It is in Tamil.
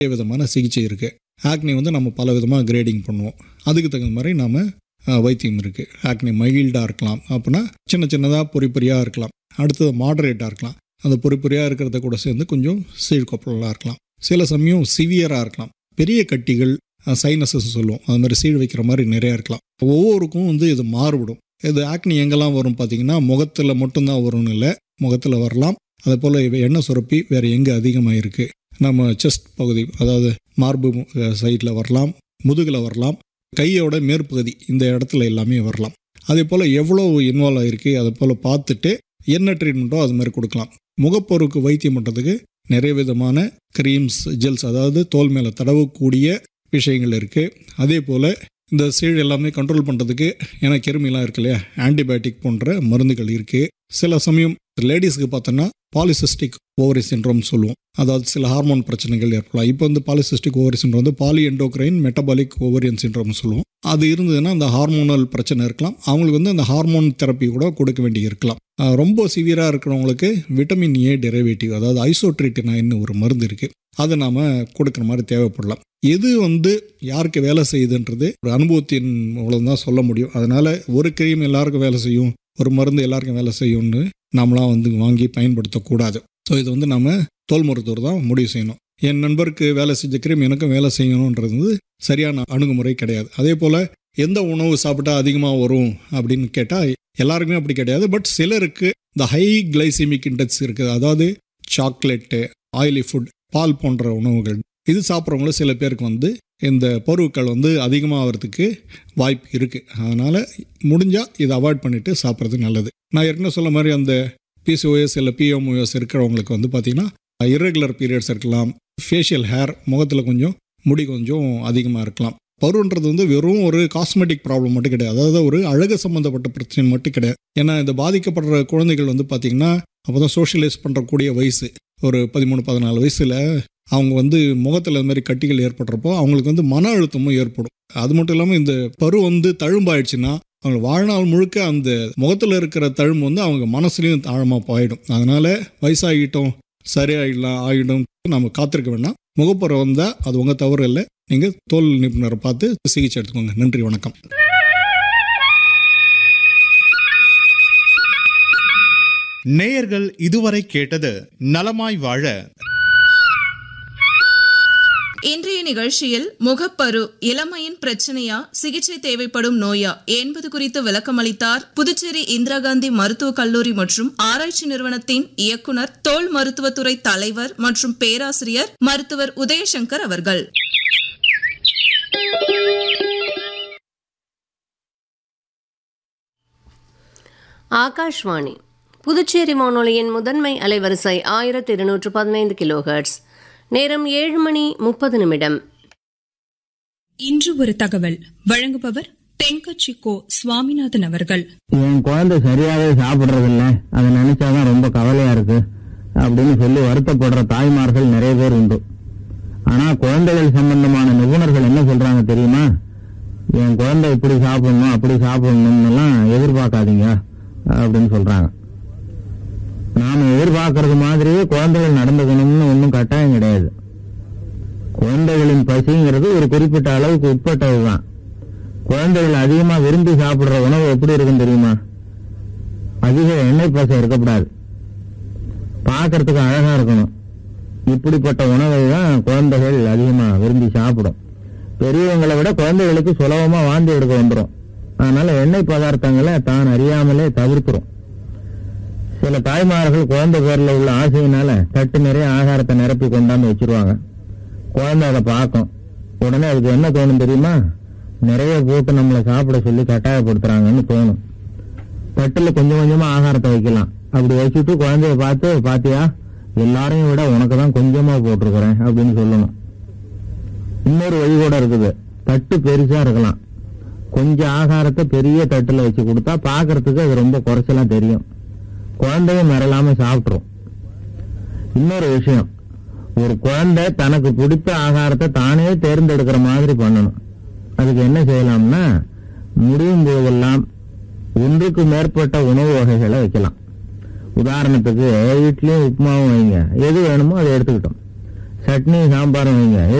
நிறைய விதமான சிகிச்சை இருக்குது ஆக்னி வந்து நம்ம பல விதமாக கிரேடிங் பண்ணுவோம் அதுக்கு தகுந்த மாதிரி நாம் வைத்தியம் இருக்குது ஆக்னி மைல்டாக இருக்கலாம் அப்படின்னா சின்ன சின்னதாக பொறி பொறியாக இருக்கலாம் அடுத்தது மாடரேட்டாக இருக்கலாம் அந்த பொறி பொறியாக இருக்கிறத கூட சேர்ந்து கொஞ்சம் சீழ்கொப்பலாக இருக்கலாம் சில சமயம் சிவியராக இருக்கலாம் பெரிய கட்டிகள் சைனஸஸ் சொல்லுவோம் அது மாதிரி சீழ் வைக்கிற மாதிரி நிறையா இருக்கலாம் ஒவ்வொருக்கும் வந்து இது மாறுபடும் இது ஆக்னி எங்கெல்லாம் வரும் பார்த்தீங்கன்னா முகத்தில் மட்டும்தான் வரும்னு இல்லை முகத்தில் வரலாம் அதே போல் எண்ணெய் சுரப்பி வேறு எங்கே அதிகமாக இருக்குது நம்ம செஸ்ட் பகுதி அதாவது மார்பு சைடில் வரலாம் முதுகில் வரலாம் கையோட மேற்பகுதி இந்த இடத்துல எல்லாமே வரலாம் அதே போல் எவ்வளோ இன்வால்வ் ஆகிருக்கு அதை போல் பார்த்துட்டு என்ன ட்ரீட்மெண்ட்டோ அது மாதிரி கொடுக்கலாம் முகப்பொருளுக்கு வைத்தியம் பண்ணுறதுக்கு நிறைய விதமான க்ரீம்ஸ் ஜெல்ஸ் அதாவது தோல் மேலே தடவக்கூடிய விஷயங்கள் இருக்குது அதே போல் இந்த சீழ் எல்லாமே கண்ட்ரோல் பண்ணுறதுக்கு ஏன்னா கிருமிலாம் இருக்கு இல்லையா ஆன்டிபயோட்டிக் போன்ற மருந்துகள் இருக்குது சில சமயம் லேடிஸ்க்கு பார்த்தோன்னா பாலிசிஸ்டிக் ஓவரி சின்ரோம் சொல்லுவோம் அதாவது சில ஹார்மோன் பிரச்சனைகள் ஏற்படலாம் இப்போ வந்து பாலிசிஸ்டிக் ஓவரி சின்ரோம் வந்து poly endocrine metabolic ovarian syndrome சொல்லுவோம் அது இருந்ததுன்னா அந்த ஹார்மோனல் பிரச்சனை இருக்கலாம் அவங்களுக்கு வந்து அந்த ஹார்மோன் தெரப்பி கூட கொடுக்க வேண்டி இருக்கலாம் ரொம்ப சிவியராக இருக்கிறவங்களுக்கு விட்டமின் ஏ டெரிவேட்டிவ் அதாவது ஐசோட்ரிட்டினாயின்னு ஒரு மருந்து இருக்குது அதை நாம் கொடுக்குற மாதிரி தேவைப்படலாம் எது வந்து யாருக்கு வேலை செய்யுதுன்றது ஒரு அனுபவத்தின் மூலம் தான் சொல்ல முடியும் அதனால் ஒரு கிரீம் எல்லாருக்கும் வேலை செய்யும் ஒரு மருந்து எல்லாருக்கும் வேலை செய்யும்னு நாமளாம் வந்து வாங்கி பயன்படுத்தக்கூடாது ஸோ இது வந்து நம்ம தோல் மருத்துவர் தான் முடிவு செய்யணும் என் நண்பருக்கு வேலை செஞ்ச கிரீம் எனக்கும் வேலை செய்யணுன்றது வந்து சரியான அணுகுமுறை கிடையாது அதே போல் எந்த உணவு சாப்பிட்டா அதிகமாக வரும் அப்படின்னு கேட்டால் எல்லாருக்குமே அப்படி கிடையாது பட் சிலருக்கு இந்த ஹை கிளைசிமிக் இண்டெக்ஸ் இருக்குது அதாவது சாக்லேட்டு ஆயிலி ஃபுட் பால் போன்ற உணவுகள் இது சாப்பிட்றவங்களும் சில பேருக்கு வந்து இந்த பருவுக்கள் வந்து அதிகமாகிறதுக்கு வாய்ப்பு இருக்குது அதனால் முடிஞ்சால் இதை அவாய்ட் பண்ணிவிட்டு சாப்பிட்றது நல்லது நான் ஏற்கனவே சொல்ல மாதிரி அந்த பிசிஓஎஸ் இல்லை பிஎம்ஓஎஸ் இருக்கிறவங்களுக்கு வந்து பார்த்திங்கன்னா இரெகுலர் பீரியட்ஸ் இருக்கலாம் ஃபேஷியல் ஹேர் முகத்தில் கொஞ்சம் முடி கொஞ்சம் அதிகமாக இருக்கலாம் பருன்றது வந்து வெறும் ஒரு காஸ்மெட்டிக் ப்ராப்ளம் மட்டும் கிடையாது அதாவது ஒரு அழகு சம்மந்தப்பட்ட பிரச்சனை மட்டும் கிடையாது ஏன்னா இந்த பாதிக்கப்படுற குழந்தைகள் வந்து பார்த்திங்கன்னா அப்போ தான் சோஷியலைஸ் பண்ணுறக்கூடிய வயசு ஒரு பதிமூணு பதினாலு வயசில் அவங்க வந்து முகத்தில் இந்த மாதிரி கட்டிகள் ஏற்படுறப்போ அவங்களுக்கு வந்து மன அழுத்தமும் ஏற்படும் அது மட்டும் இல்லாமல் இந்த பரு வந்து தழும்பாயிடுச்சுன்னா அவங்க வாழ்நாள் முழுக்க அந்த முகத்தில் இருக்கிற தழும்பு வந்து அவங்க மனசுலையும் ஆழமாக போயிடும் அதனால் வயசாகிட்டோம் சரியாயிடலாம் ஆகிடும் நம்ம காத்திருக்க வேண்டாம் முகப்பொறை வந்தால் அது உங்கள் தவறு இல்லை நீங்கள் தோல் நிபுணரை பார்த்து சிகிச்சை எடுத்துக்கோங்க நன்றி வணக்கம் நேயர்கள் இதுவரை கேட்டது நலமாய் வாழ இன்றைய நிகழ்ச்சியில் முகப்பரு இளமையின் பிரச்சனையா சிகிச்சை தேவைப்படும் நோயா என்பது குறித்து விளக்கமளித்தார் புதுச்சேரி இந்திரா காந்தி மருத்துவக் கல்லூரி மற்றும் ஆராய்ச்சி நிறுவனத்தின் இயக்குனர் தோல் மருத்துவத்துறை தலைவர் மற்றும் பேராசிரியர் மருத்துவர் உதயசங்கர் அவர்கள் ஆகாஷ்வாணி புதுச்சேரி வானொலியின் முதன்மை அலைவரிசை ஆயிரத்தி இருநூற்று பதினைந்து கிலோஹெர்ட்ஸ் நேரம் ஏழு மணி முப்பது நிமிடம் இன்று ஒரு தகவல் வழங்குபவர் தென்கட்சி கோ சுவாமிநாதன் அவர்கள் என் குழந்தை சரியாவே சாப்பிடுறது இல்ல அதை நினைச்சாதான் ரொம்ப கவலையா இருக்கு அப்படின்னு சொல்லி வருத்தப்படுற தாய்மார்கள் நிறைய பேர் உண்டு ஆனா குழந்தைகள் சம்பந்தமான நிபுணர்கள் என்ன சொல்றாங்க தெரியுமா என் குழந்தை இப்படி சாப்பிடணும் அப்படி சாப்பிடணும் எல்லாம் எதிர்பார்க்காதீங்க அப்படின்னு சொல்றாங்க நாம எதிர்பார்க்கறது மாதிரியே குழந்தைகள் நடந்துக்கணும்னு ஒன்றும் கட்டாயம் கிடையாது குழந்தைகளின் பசிங்கிறது ஒரு குறிப்பிட்ட அளவுக்கு உட்பட்டதுதான் குழந்தைகள் அதிகமா விரும்பி சாப்பிடுற உணவு எப்படி இருக்கும் தெரியுமா அதிக எண்ணெய் பசை இருக்கக்கூடாது பார்க்கறதுக்கு அழகா இருக்கணும் இப்படிப்பட்ட உணவை தான் குழந்தைகள் அதிகமா விரும்பி சாப்பிடும் பெரியவங்களை விட குழந்தைகளுக்கு சுலபமா வாந்தி எடுக்க வந்துடும் அதனால எண்ணெய் பதார்த்தங்களை தான் அறியாமலே தவிர்க்கிறோம் சில தாய்மார்கள் குழந்தை பேர்ல உள்ள ஆசையினால தட்டு நிறைய ஆகாரத்தை நிரப்பி கொண்டாந்து வச்சிருவாங்க குழந்தை அதை பார்க்கும் உடனே அதுக்கு என்ன தோணும் தெரியுமா நிறைய போட்டு நம்மளை சாப்பிட சொல்லி கட்டாயப்படுத்துறாங்கன்னு தோணும் தட்டுல கொஞ்சம் கொஞ்சமா ஆகாரத்தை வைக்கலாம் அப்படி வச்சுட்டு குழந்தைய பார்த்து பாத்தியா எல்லாரையும் விட உனக்கு தான் கொஞ்சமா போட்டிருக்கிறேன் அப்படின்னு சொல்லணும் இன்னொரு வழி கூட இருக்குது தட்டு பெருசா இருக்கலாம் கொஞ்சம் ஆகாரத்தை பெரிய தட்டுல வச்சு கொடுத்தா பாக்குறதுக்கு அது ரொம்ப குறைச்சலா தெரியும் குழந்தையும் மிரளாம சாப்பிட்டுரும் இன்னொரு விஷயம் ஒரு குழந்தை தனக்கு பிடித்த ஆகாரத்தை தானே தேர்ந்தெடுக்கிற மாதிரி பண்ணணும் அதுக்கு என்ன செய்யலாம்னா முடியும் போதெல்லாம் ஒன்றுக்கு மேற்பட்ட உணவு வகைகளை வைக்கலாம் உதாரணத்துக்கு இட்லியும் உப்புமாவும் வைங்க எது வேணுமோ அதை எடுத்துக்கிட்டோம் சட்னி சாம்பாரும் வைங்க